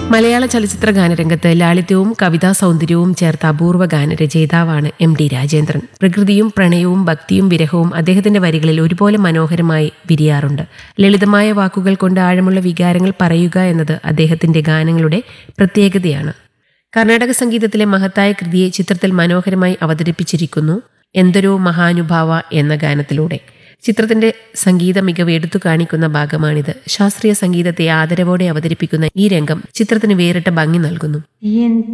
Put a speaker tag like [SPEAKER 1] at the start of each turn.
[SPEAKER 1] മലയാള ചലച്ചിത്ര ഗാനരംഗത്ത് ലാളിത്യവും കവിതാ സൗന്ദര്യവും ചേർത്ത അപൂർവ ഗാനരചയിതാവാണ് എം ഡി രാജേന്ദ്രൻ പ്രകൃതിയും പ്രണയവും ഭക്തിയും വിരഹവും അദ്ദേഹത്തിന്റെ വരികളിൽ ഒരുപോലെ മനോഹരമായി വിരിയാറുണ്ട് ലളിതമായ വാക്കുകൾ കൊണ്ട് ആഴമുള്ള വികാരങ്ങൾ പറയുക എന്നത് അദ്ദേഹത്തിന്റെ ഗാനങ്ങളുടെ പ്രത്യേകതയാണ് കർണാടക സംഗീതത്തിലെ മഹത്തായ കൃതിയെ ചിത്രത്തിൽ മനോഹരമായി അവതരിപ്പിച്ചിരിക്കുന്നു എന്തൊരു മഹാനുഭാവ എന്ന ഗാനത്തിലൂടെ ചിത്രത്തിന്റെ സംഗീത മികവ് എടുത്തു കാണിക്കുന്ന ഭാഗമാണിത് ശാസ്ത്രീയ സംഗീതത്തെ ആദരവോടെ അവതരിപ്പിക്കുന്ന ഈ രംഗം ചിത്രത്തിന് വേറിട്ട ഭംഗി നൽകുന്നു
[SPEAKER 2] എൻ